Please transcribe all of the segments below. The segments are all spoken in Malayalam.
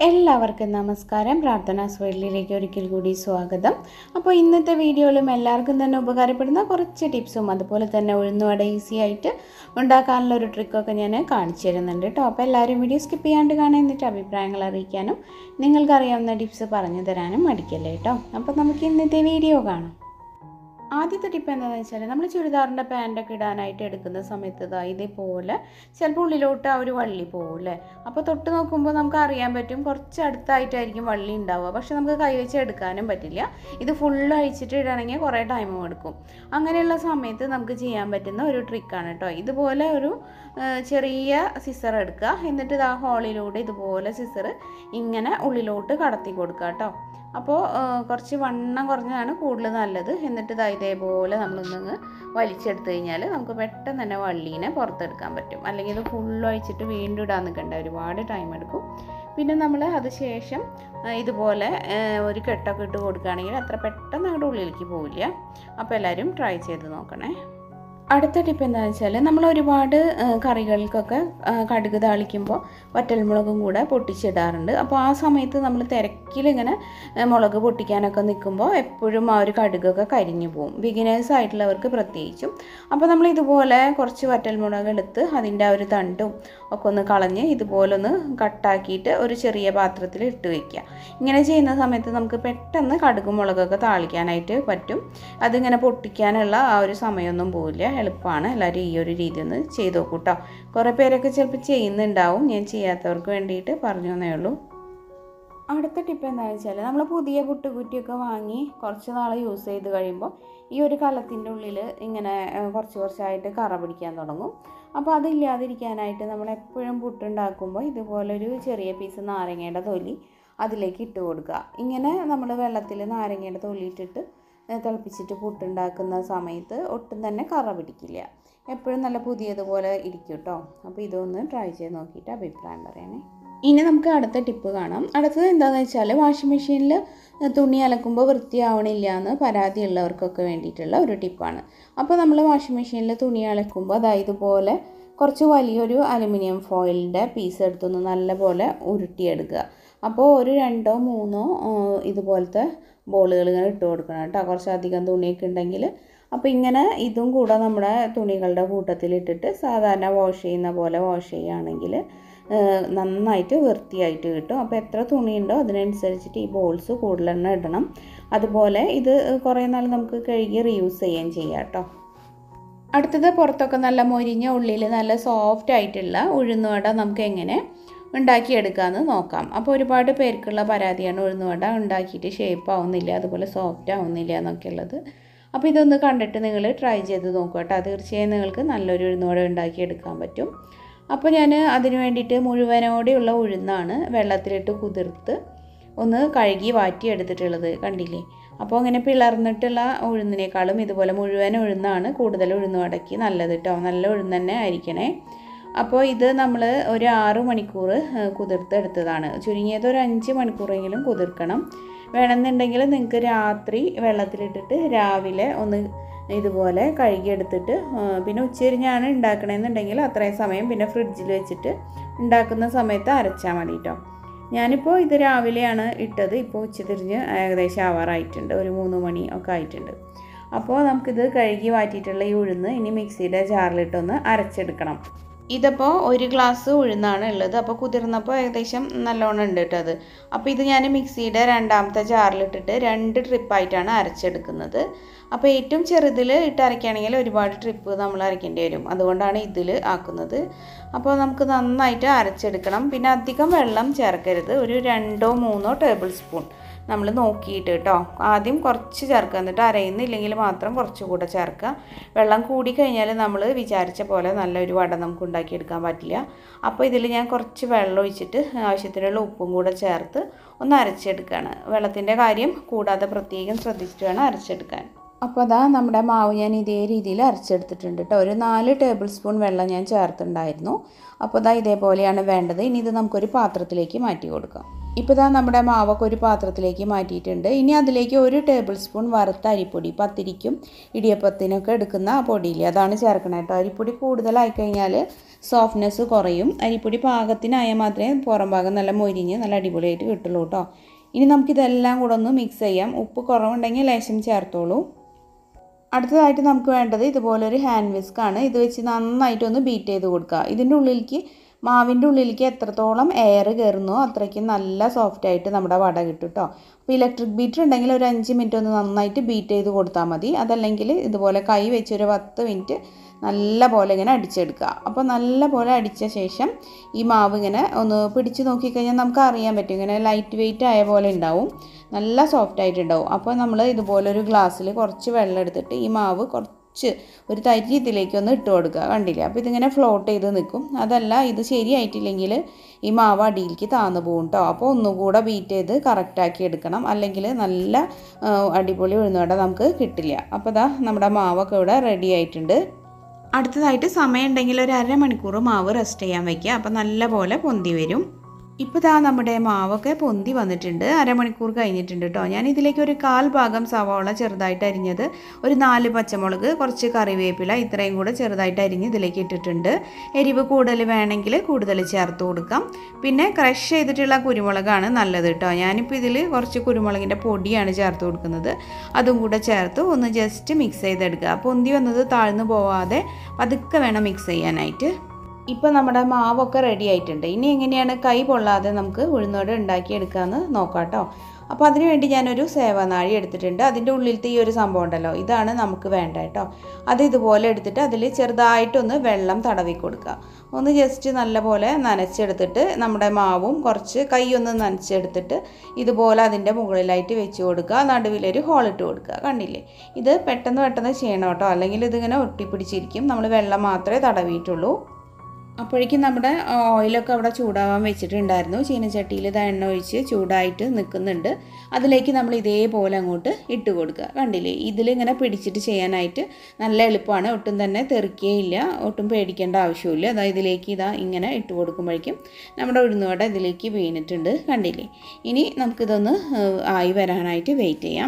എല്ലാവർക്കും നമസ്കാരം പ്രാർത്ഥനാ സ്വൈലിലേക്ക് ഒരിക്കൽ കൂടി സ്വാഗതം അപ്പോൾ ഇന്നത്തെ വീഡിയോയിലും എല്ലാവർക്കും തന്നെ ഉപകാരപ്പെടുന്ന കുറച്ച് ടിപ്സും അതുപോലെ തന്നെ ഉഴുന്നുവട ഈസി ആയിട്ട് ഉണ്ടാക്കാനുള്ള ഒരു ട്രിക്കൊക്കെ ഞാൻ കാണിച്ചു തരുന്നുണ്ട് കേട്ടോ അപ്പോൾ എല്ലാവരും വീഡിയോ സ്കിപ്പ് ചെയ്യാണ്ട് കാണാൻ എന്നിട്ട് അഭിപ്രായങ്ങൾ അറിയിക്കാനും നിങ്ങൾക്കറിയാവുന്ന ടിപ്സ് പറഞ്ഞു തരാനും മടിക്കല്ലേ കേട്ടോ അപ്പോൾ നമുക്ക് ഇന്നത്തെ വീഡിയോ കാണാം ആദ്യത്തെ ടിപ്പ് എന്താണെന്ന് വെച്ചാൽ നമ്മൾ ചുരിദാറിൻ്റെ പാൻറ്റൊക്കെ ഇടാനായിട്ട് എടുക്കുന്ന സമയത്ത് ഇതാ ഇതേപോലെ ചിലപ്പോൾ ഉള്ളിലോട്ട് ആ ഒരു വള്ളി പോകില്ലേ അപ്പോൾ തൊട്ട് നോക്കുമ്പോൾ നമുക്ക് അറിയാൻ പറ്റും കുറച്ച് അടുത്തായിട്ടായിരിക്കും വള്ളി ഉണ്ടാവുക പക്ഷെ നമുക്ക് കൈവച്ച് എടുക്കാനും പറ്റില്ല ഇത് ഫുള്ള് അഴിച്ചിട്ട് ഇടണമെങ്കിൽ കുറേ ടൈമും എടുക്കും അങ്ങനെയുള്ള സമയത്ത് നമുക്ക് ചെയ്യാൻ പറ്റുന്ന ഒരു ട്രിക്കാണ് കേട്ടോ ഇതുപോലെ ഒരു ആ, ചെറിയ സിസർ എടുക്കുക എന്നിട്ട് ഇത് ആ ഹോളിലൂടെ ഇതുപോലെ സിസർ ഇങ്ങനെ ഉള്ളിലോട്ട് കടത്തി കൊടുക്കുക കേട്ടോ അപ്പോൾ കുറച്ച് വണ്ണം കുറഞ്ഞതാണ് കൂടുതൽ നല്ലത് എന്നിട്ട് ഇതാ ഇതേപോലെ നമ്മളൊന്നങ്ങ് വലിച്ചെടുത്ത് കഴിഞ്ഞാൽ നമുക്ക് പെട്ടെന്ന് തന്നെ വള്ളീനെ പുറത്തെടുക്കാൻ പറ്റും അല്ലെങ്കിൽ ഇത് ഫുള്ള് അഴിച്ചിട്ട് വീണ്ടും ഇടാൻ നിൽക്കണ്ട ഒരുപാട് ടൈം എടുക്കും പിന്നെ നമ്മൾ അത് ശേഷം ആ, ഇതുപോലെ ആ, ഒരു കെട്ടൊക്കെ ഇട്ട് കൊടുക്കുകയാണെങ്കിൽ അത്ര പെട്ടെന്ന് അങ്ങോട്ട് ഉള്ളിലേക്ക് പോവില്ല അപ്പോൾ എല്ലാവരും ട്രൈ ചെയ്ത് നോക്കണേ അടുത്ത ടിപ്പ് എന്താണെന്ന് വെച്ചാൽ നമ്മൾ ഒരുപാട് ആ, കറികൾക്കൊക്കെ ആ, കടുക് താളിക്കുമ്പോൾ വറ്റൽമുളകും കൂടെ പൊട്ടിച്ചിടാറുണ്ട് അപ്പോൾ ആ സമയത്ത് നമ്മൾ തിരക്കിലിങ്ങനെ ആ, മുളക് പൊട്ടിക്കാനൊക്കെ നിൽക്കുമ്പോൾ എപ്പോഴും ആ ഒരു കടുകൊക്കെ കരിഞ്ഞു പോകും ബിഗിനേഴ്സ് ആയിട്ടുള്ളവർക്ക് പ്രത്യേകിച്ചും അപ്പോൾ നമ്മൾ ഇതുപോലെ കുറച്ച് വറ്റൽമുളക് എടുത്ത് അതിൻ്റെ ആ ഒരു തണ്ടും ഒക്കെ ഒന്ന് കളഞ്ഞ് ഇതുപോലെ ഒന്ന് കട്ടാക്കിയിട്ട് ഒരു ചെറിയ പാത്രത്തിൽ ഇട്ട് വയ്ക്കുക ഇങ്ങനെ ചെയ്യുന്ന സമയത്ത് നമുക്ക് പെട്ടെന്ന് കടുകും മുളകൊക്കെ താളിക്കാനായിട്ട് പറ്റും അതിങ്ങനെ പൊട്ടിക്കാനുള്ള ആ ഒരു സമയമൊന്നും പോവില്ല എളുപ്പമാണ് എല്ലാവരും ഈ ഒരു രീതി ഒന്ന് ചെയ്ത് നോക്കൂ കേട്ടോ കുറേ പേരൊക്കെ ചിലപ്പോൾ ചെയ്യുന്നുണ്ടാവും ഞാൻ ചെയ്യാത്തവർക്ക് വേണ്ടിയിട്ട് പറഞ്ഞു തന്നേ ഉള്ളൂ അടുത്ത ടിപ്പ് എന്താണെന്ന് വെച്ചാൽ നമ്മൾ പുതിയ പുട്ടുകുറ്റിയൊക്കെ വാങ്ങി കുറച്ച് നാൾ യൂസ് ചെയ്ത് കഴിയുമ്പോൾ ഈ ഒരു കലത്തിൻ്റെ ഉള്ളിൽ ഇങ്ങനെ ഏഹ്, കുറച്ച് കുറച്ചായിട്ട് കറ പിടിക്കാൻ തുടങ്ങും അപ്പോൾ അതില്ലാതിരിക്കാനായിട്ട് നമ്മൾ എപ്പോഴും പുട്ടുണ്ടാക്കുമ്പോൾ ഇതുപോലൊരു ചെറിയ പീസ് നാരങ്ങയുടെ തൊലി അതിലേക്ക് ഇട്ട് കൊടുക്കുക ഇങ്ങനെ നമ്മൾ വെള്ളത്തിൽ നാരങ്ങയുടെ തൊലി ഇട്ടിട്ട് ഏഹ്, തിളപ്പിച്ചിട്ട് പുട്ടുണ്ടാക്കുന്ന സമയത്ത് ഒട്ടും തന്നെ കറ പിടിക്കില്ല എപ്പോഴും നല്ല പുതിയതുപോലെ ഇരിക്കും കേട്ടോ അപ്പോൾ ഇതൊന്ന് ട്രൈ ചെയ്ത് നോക്കിയിട്ട് അഭിപ്രായം പറയണേ ഇനി നമുക്ക് അടുത്ത ടിപ്പ് കാണാം അടുത്തത് എന്താണെന്ന് വെച്ചാൽ വാഷിംഗ് മെഷീനിൽ തുണി അലക്കുമ്പോൾ വൃത്തിയാവണില്ല എന്ന് പരാതിയുള്ളവർക്കൊക്കെ വേണ്ടിയിട്ടുള്ള ഒരു ടിപ്പാണ് അപ്പോൾ നമ്മൾ വാഷിംഗ് മെഷീനിൽ തുണി അലക്കുമ്പോൾ അതായത് ഇതുപോലെ കുറച്ച് വലിയൊരു അലുമിനിയം ഫോയിലിൻ്റെ പീസ് എടുത്തൊന്ന് നല്ലപോലെ ഉരുട്ടിയെടുക്കുക അപ്പോൾ ഒരു രണ്ടോ മൂന്നോ ആ, ഇതുപോലത്തെ ബോളുകൾ ഇങ്ങനെ ഇട്ട് കൊടുക്കണം കേട്ടോ കുറച്ചധികം തുണിയൊക്കെ ഉണ്ടെങ്കിൽ അപ്പോൾ ഇങ്ങനെ ഇതും കൂടെ നമ്മുടെ തുണികളുടെ കൂട്ടത്തിലിട്ടിട്ട് സാധാരണ വാഷ് ചെയ്യുന്ന പോലെ വാഷ് ചെയ്യുകയാണെങ്കിൽ ഏഹ് നന്നായിട്ട് വൃത്തിയായിട്ട് കിട്ടും അപ്പോൾ എത്ര തുണിയുണ്ടോ അതിനനുസരിച്ചിട്ട് ഈ ബോൾസ് കൂടുതലെണ്ണം ഇടണം അതുപോലെ ഇത് കുറേ നാൾ നമുക്ക് കഴുകി റീയൂസ് ചെയ്യുകയും ചെയ്യാം കേട്ടോ അടുത്തത് പുറത്തൊക്കെ നല്ല മൊരിഞ്ഞ ഉള്ളിൽ നല്ല സോഫ്റ്റ് ആയിട്ടുള്ള ഉഴുന്നുവട നമുക്ക് എങ്ങനെ ഉണ്ടാക്കിയെടുക്കാമെന്ന് നോക്കാം അപ്പോൾ ഒരുപാട് പേർക്കുള്ള പരാതിയാണ് ഉഴുന്നുവട ഉണ്ടാക്കിയിട്ട് ഷേപ്പ് ആവുന്നില്ല അതുപോലെ സോഫ്റ്റ് ആവുന്നില്ല എന്നൊക്കെ ഉള്ളത് അപ്പോൾ ഇതൊന്ന് കണ്ടിട്ട് നിങ്ങൾ ട്രൈ ചെയ്ത് നോക്കുക കേട്ടോ തീർച്ചയായും നിങ്ങൾക്ക് നല്ലൊരു ഉഴുന്നുവട ഉണ്ടാക്കിയെടുക്കാൻ പറ്റും അപ്പോൾ ഞാൻ അതിന് വേണ്ടിയിട്ട് മുഴുവനോടെയുള്ള ഉഴുന്നാണ് വെള്ളത്തിലിട്ട് കുതിർത്ത് ഒന്ന് കഴുകി വാറ്റി എടുത്തിട്ടുള്ളത് കണ്ടില്ലേ അപ്പോൾ അങ്ങനെ പിളർന്നിട്ടുള്ള ഉഴുന്നിനേക്കാളും ഇതുപോലെ മുഴുവൻ ഉഴുന്നാണ് കൂടുതൽ ഉഴുന്നുവടക്കി നല്ലത് കേട്ടോ നല്ല ഉഴുന്ന് തന്നെ ആയിരിക്കണേ അപ്പോൾ ഇത് നമ്മൾ ഒരു ആറ് മണിക്കൂർ ഏഹ്, കുതിർത്തെടുത്തതാണ് ചുരുങ്ങിയത് ഒരു അഞ്ച് മണിക്കൂറെങ്കിലും കുതിർക്കണം വേണമെന്നുണ്ടെങ്കിൽ നിങ്ങൾക്ക് രാത്രി വെള്ളത്തിലിട്ടിട്ട് രാവിലെ ഒന്ന് ഇതുപോലെ കഴുകിയെടുത്തിട്ട് ആ, പിന്നെ ഉച്ചരിഞ്ഞാണ് ഉണ്ടാക്കണമെന്നുണ്ടെങ്കിൽ അത്രയും സമയം പിന്നെ ഫ്രിഡ്ജിൽ വെച്ചിട്ട് ഉണ്ടാക്കുന്ന സമയത്ത് അരച്ചാൽ മതി കേട്ടോ ഞാനിപ്പോൾ ഇത് രാവിലെയാണ് ഇട്ടത് ഇപ്പോൾ ഉച്ചതിരിഞ്ഞ് ഏകദേശം ആവാറായിട്ടുണ്ട് ഒരു മൂന്ന് മണി ഒക്കെ ആയിട്ടുണ്ട് അപ്പോൾ നമുക്കിത് കഴുകി മാറ്റിയിട്ടുള്ള ഈ ഉഴുന്ന് ഇനി മിക്സിയുടെ ജാറിലിട്ടൊന്ന് അരച്ചെടുക്കണം ഇതിപ്പോൾ ഒരു ഗ്ലാസ് ഉഴുന്നാണ് ഉള്ളത് അപ്പോൾ കുതിർന്നപ്പോൾ ഏകദേശം നല്ലോണം ഉണ്ട് കേട്ടോ അത് അപ്പോൾ ഇത് ഞാൻ മിക്സിയുടെ രണ്ടാമത്തെ ജാറിലിട്ടിട്ട് രണ്ട് ട്രിപ്പായിട്ടാണ് അരച്ചെടുക്കുന്നത് അപ്പോൾ ഏറ്റവും ചെറുതിൽ ഇട്ട് അരയ്ക്കുകയാണെങ്കിൽ ഒരുപാട് ട്രിപ്പ് നമ്മൾ അരയ്ക്കേണ്ടി വരും അതുകൊണ്ടാണ് ഇതിൽ ആക്കുന്നത് അപ്പോൾ നമുക്ക് നന്നായിട്ട് അരച്ചെടുക്കണം പിന്നെ അധികം വെള്ളം ചേർക്കരുത് ഒരു രണ്ടോ മൂന്നോ ടേബിൾ സ്പൂൺ നമ്മൾ നോക്കിയിട്ട് കേട്ടോ ആദ്യം കുറച്ച് ചേർക്കുക എന്നിട്ട് അരയുന്നില്ലെങ്കിൽ മാത്രം കുറച്ചുകൂടെ ചേർക്കുക വെള്ളം കൂടി കഴിഞ്ഞാൽ നമ്മൾ വിചാരിച്ച പോലെ നല്ലൊരു വട നമുക്ക് ഉണ്ടാക്കിയെടുക്കാൻ പറ്റില്ല അപ്പോൾ ഇതിൽ ഞാൻ കുറച്ച് വെള്ളം ഒഴിച്ചിട്ട് ആവശ്യത്തിനുള്ള ഉപ്പും കൂടെ ചേർത്ത് ഒന്ന് അരച്ചെടുക്കുകയാണ് വെള്ളത്തിൻ്റെ കാര്യം കൂടാതെ പ്രത്യേകം ശ്രദ്ധിച്ചിട്ട് വേണം അരച്ചെടുക്കാൻ അപ്പോൾ അതാ നമ്മുടെ മാവ് ഞാൻ ഇതേ രീതിയിൽ അരച്ചെടുത്തിട്ടുണ്ട് കേട്ടോ ഒരു നാല് ടേബിൾ സ്പൂൺ വെള്ളം ഞാൻ ചേർത്തിട്ടുണ്ടായിരുന്നു അപ്പോൾ ഇതാ ഇതേപോലെയാണ് വേണ്ടത് ഇനി ഇത് നമുക്കൊരു പാത്രത്തിലേക്ക് മാറ്റി കൊടുക്കാം ഇപ്പോൾ ഇതാ നമ്മുടെ മാവൊക്കെ ഒരു പാത്രത്തിലേക്ക് മാറ്റിയിട്ടുണ്ട് ഇനി അതിലേക്ക് ഒരു ടേബിൾ സ്പൂൺ വറുത്ത അരിപ്പൊടി പത്തിരിക്കും ഇടിയപ്പത്തിനൊക്കെ എടുക്കുന്ന ആ പൊടിയില്ലേ അതാണ് ചേർക്കണം കേട്ടോ അരിപ്പൊടി കൂടുതലായി കഴിഞ്ഞാൽ സോഫ്റ്റ്നെസ് കുറയും അരിപ്പൊടി പാകത്തിനായാൽ മാത്രമേ പുറം ഭാഗം നല്ല മൊരിഞ്ഞ് നല്ല അടിപൊളിയായിട്ട് കിട്ടുള്ളൂ കേട്ടോ ഇനി നമുക്കിതെല്ലാം കൂടെ ഒന്ന് മിക്സ് ചെയ്യാം ഉപ്പ് കുറവുണ്ടെങ്കിൽ ലേശം ചേർത്തോളൂ അടുത്തതായിട്ട് നമുക്ക് വേണ്ടത് ഇതുപോലൊരു ഹാൻഡ് വിസ്ക് ആണ് ഇത് വെച്ച് നന്നായിട്ടൊന്ന് ബീറ്റ് ചെയ്ത് കൊടുക്കുക ഇതിൻ്റെ ഉള്ളിലേക്ക് മാവിൻ്റെ ഉള്ളിലേക്ക് എത്രത്തോളം എയർ കയറുന്നോ അത്രയ്ക്കും നല്ല സോഫ്റ്റ് ആയിട്ട് നമ്മുടെ വട കിട്ടും കേട്ടോ അപ്പോൾ ഇലക്ട്രിക് ബീറ്റർ ഉണ്ടെങ്കിൽ ഒരു അഞ്ച് മിനിറ്റ് ഒന്ന് നന്നായിട്ട് ബീറ്റ് ചെയ്ത് കൊടുത്താൽ മതി അതല്ലെങ്കിൽ ഇതുപോലെ കൈ വെച്ച് ഒരു പത്ത് മിനിറ്റ് നല്ല പോലെ ഇങ്ങനെ അടിച്ചെടുക്കുക അപ്പോൾ നല്ല പോലെ അടിച്ച ശേഷം ഈ മാവ് ഇങ്ങനെ ഒന്ന് പിടിച്ച് നോക്കിക്കഴിഞ്ഞാൽ നമുക്ക് അറിയാൻ പറ്റും ഇങ്ങനെ ലൈറ്റ് വെയിറ്റ് ആയ പോലെ ഉണ്ടാവും നല്ല സോഫ്റ്റ് ആയിട്ടുണ്ടാവും അപ്പോൾ നമ്മൾ ഇതുപോലെ ഒരു ഗ്ലാസ്സിൽ കുറച്ച് വെള്ളം എടുത്തിട്ട് ഈ മാവ് കുറച്ച് ഒരു തരി ഇതിലേക്ക് ഒന്ന് ഇട്ട് കൊടുക്കുക കണ്ടില്ലേ അപ്പോൾ ഇതിങ്ങനെ ഫ്ലോട്ട് ചെയ്ത് നിൽക്കും അതല്ല ഇത് ശരിയായിട്ടില്ലെങ്കിൽ ഈ മാവ് അടിയിലേക്ക് താന്നു പോകും കേട്ടോ അപ്പോൾ ഒന്നുകൂടെ ബീറ്റ് ചെയ്ത് കറക്റ്റാക്കി എടുക്കണം അല്ലെങ്കിൽ നല്ല അടിപൊളി ഉഴുന്നുവട നമുക്ക് കിട്ടില്ല അപ്പോൾ ഇതാ നമ്മുടെ മാവൊക്കെ ഇവിടെ റെഡി ആയിട്ടുണ്ട് അടുത്തതായിട്ട് സമയം ഉണ്ടെങ്കിൽ ഒരു അരമണിക്കൂർ മാവ് റെസ്റ്റ് ചെയ്യാൻ വയ്ക്കുക അപ്പോൾ നല്ല പോലെ പൊന്തി വരും ഇപ്പോൾ ദാ നമ്മുടെ മാവൊക്കെ പൊന്തി വന്നിട്ടുണ്ട് അരമണിക്കൂർ കഴിഞ്ഞിട്ടുണ്ട് കേട്ടോ ഞാൻ ഇതിലേക്ക് ഒരു കാൽ ഭാഗം സവാള ചെറുതായിട്ട് അരിഞ്ഞത് ഒരു നാല് പച്ചമുളക് കുറച്ച് കറിവേപ്പില ഇത്രയും കൂടെ ചെറുതായിട്ട് അരിഞ്ഞ് ഇതിലേക്ക് ഇട്ടിട്ടുണ്ട് എരിവ് കൂടുതൽ വേണമെങ്കിൽ കൂടുതൽ ചേർത്ത് കൊടുക്കാം പിന്നെ ക്രഷ് ചെയ്തിട്ടുള്ള കുരുമുളകാണ് നല്ലത് കേട്ടോ ഞാനിപ്പോൾ ഇതിൽ കുറച്ച് കുരുമുളകിൻ്റെ പൊടിയാണ് ചേർത്ത് കൊടുക്കുന്നത് അതും കൂടെ ചേർത്ത് ഒന്ന് ജസ്റ്റ് മിക്സ് ചെയ്തെടുക്കുക പൊന്തി വന്നത് താഴ്ന്നു പോവാതെ പതുക്കെ വേണം മിക്സ് ചെയ്യാനായിട്ട് ഇപ്പോൾ നമ്മുടെ മാവൊക്കെ റെഡി ആയിട്ടുണ്ട് ഇനി എങ്ങനെയാണ് കൈ പൊള്ളാതെ നമുക്ക് ഉഴുന്നോട് ഉണ്ടാക്കിയെടുക്കാമെന്ന് നോക്കാം കേട്ടോ അപ്പോൾ അതിന് വേണ്ടി ഞാനൊരു സേവനാഴി എടുത്തിട്ടുണ്ട് അതിൻ്റെ ഉള്ളിലത്തെ ഈ ഒരു സംഭവം ഉണ്ടല്ലോ ഇതാണ് നമുക്ക് വേണ്ട കേട്ടോ അത് ഇതുപോലെ എടുത്തിട്ട് അതിൽ ചെറുതായിട്ടൊന്ന് വെള്ളം തടവി കൊടുക്കുക ഒന്ന് ജസ്റ്റ് നല്ലപോലെ നനച്ചെടുത്തിട്ട് നമ്മുടെ മാവും കുറച്ച് കൈ ഒന്ന് നനച്ചെടുത്തിട്ട് ഇതുപോലെ അതിൻ്റെ മുകളിലായിട്ട് വെച്ച് കൊടുക്കുക നടുവിലൊരു ഹോളിട്ട് കൊടുക്കുക കണ്ടില്ലേ ഇത് പെട്ടെന്ന് പെട്ടെന്ന് ചെയ്യണം കേട്ടോ അല്ലെങ്കിൽ ഇതിങ്ങനെ ഒട്ടിപ്പിടിച്ചിരിക്കും നമ്മൾ വെള്ളം മാത്രമേ തടവിയിട്ടുള്ളൂ അപ്പോഴേക്കും നമ്മുടെ ഓയിലൊക്കെ അവിടെ ചൂടാവാൻ വെച്ചിട്ടുണ്ടായിരുന്നു ചീനച്ചട്ടിയിൽ ഇത് എണ്ണ ഒഴിച്ച് ചൂടായിട്ട് നിൽക്കുന്നുണ്ട് അതിലേക്ക് നമ്മൾ ഇതേപോലെ അങ്ങോട്ട് ഇട്ട് കൊടുക്കുക കണ്ടില്ലേ ഇതിലിങ്ങനെ പിടിച്ചിട്ട് ചെയ്യാനായിട്ട് നല്ല എളുപ്പമാണ് ഒട്ടും തന്നെ തെറിക്കുകയില്ല ഒട്ടും പേടിക്കേണ്ട ആവശ്യമില്ല അതാ ഇതിലേക്ക് ഇതാ ഇങ്ങനെ ഇട്ട് കൊടുക്കുമ്പോഴേക്കും നമ്മുടെ ഉഴുന്നുവട ഇതിലേക്ക് വീണിട്ടുണ്ട് കണ്ടില്ലേ ഇനി നമുക്കിതൊന്ന് ആയി വരാനായിട്ട് വെയിറ്റ് ചെയ്യാം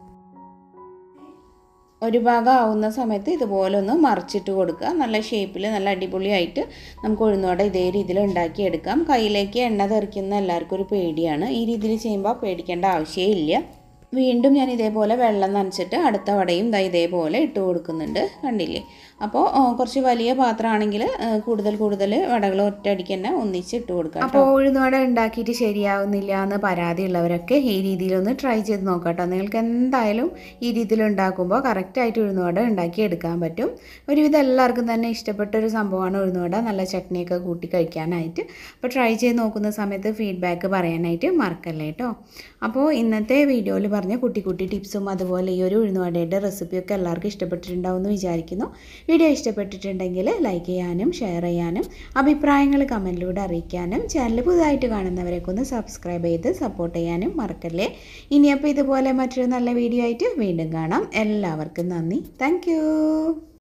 ഒരു ഭാഗം ആവുന്ന സമയത്ത് ഇതുപോലെ ഒന്ന് മറിച്ചിട്ട് കൊടുക്കുക നല്ല ഷേപ്പിൽ നല്ല അടിപൊളിയായിട്ട് നമുക്ക് ഉഴുന്നുവട ഇതേ രീതിയിൽ ഉണ്ടാക്കിയെടുക്കാം കയ്യിലേക്ക് എണ്ണ തെറിക്കുന്ന എല്ലാവർക്കും ഒരു പേടിയാണ് ഈ രീതിയിൽ ചെയ്യുമ്പോൾ പേടിക്കേണ്ട ആവശ്യമില്ല വീണ്ടും ഞാൻ ഇതേപോലെ വെള്ളം നനച്ചിട്ട് അടുത്ത വടയും ദാ ഇതേപോലെ ഇട്ട് കൊടുക്കുന്നുണ്ട് കണ്ടില്ലേ അപ്പോൾ കുറച്ച് വലിയ പാത്രമാണെങ്കിൽ കൂടുതൽ കൂടുതൽ വടകൾ ഒറ്റയടിക്ക് തന്നെ ഒന്നിച്ച് ഇട്ട് കൊടുക്കാം അപ്പോൾ ഉഴുന്നുവട ഉണ്ടാക്കിയിട്ട് ശരിയാവുന്നില്ല എന്ന് പരാതിയുള്ളവരൊക്കെ ഈ രീതിയിലൊന്ന് ട്രൈ ചെയ്ത് നോക്കാം കേട്ടോ നിങ്ങൾക്ക് എന്തായാലും ഈ രീതിയിൽ ഉണ്ടാക്കുമ്പോൾ കറക്റ്റായിട്ട് ഉഴുന്നുവട ഉണ്ടാക്കി എടുക്കാൻ പറ്റും ഒരുവിധം എല്ലാവർക്കും തന്നെ ഇഷ്ടപ്പെട്ട ഒരു സംഭവമാണ് ഉഴുന്നുവട നല്ല ചട്നിയൊക്കെ കൂട്ടി കഴിക്കാനായിട്ട് അപ്പോൾ ട്രൈ ചെയ്ത് നോക്കുന്ന സമയത്ത് ഫീഡ്ബാക്ക് പറയാനായിട്ട് മറക്കല്ലേ കേട്ടോ അപ്പോൾ ഇന്നത്തെ വീഡിയോയിൽ പറഞ്ഞ കുട്ടി കുട്ടി ടിപ്സും അതുപോലെ ഈ ഒരു ഉഴുന്നുവടയുടെ റെസിപ്പിയൊക്കെ എല്ലാവർക്കും ഇഷ്ടപ്പെട്ടിട്ടുണ്ടാവും എന്ന് വിചാരിക്കുന്നു വീഡിയോ ഇഷ്ടപ്പെട്ടിട്ടുണ്ടെങ്കിൽ ലൈക്ക് ചെയ്യാനും ഷെയർ ചെയ്യാനും അഭിപ്രായങ്ങൾ കമൻറ്റിലൂടെ അറിയിക്കാനും ചാനൽ പുതുതായിട്ട് കാണുന്നവരെയൊക്കെ ഒന്ന് സബ്സ്ക്രൈബ് ചെയ്ത് സപ്പോർട്ട് ചെയ്യാനും മറക്കല്ലേ ഇനിയപ്പോൾ ഇതുപോലെ മറ്റൊരു നല്ല വീഡിയോ ആയിട്ട് വീണ്ടും കാണാം എല്ലാവർക്കും നന്ദി താങ്ക്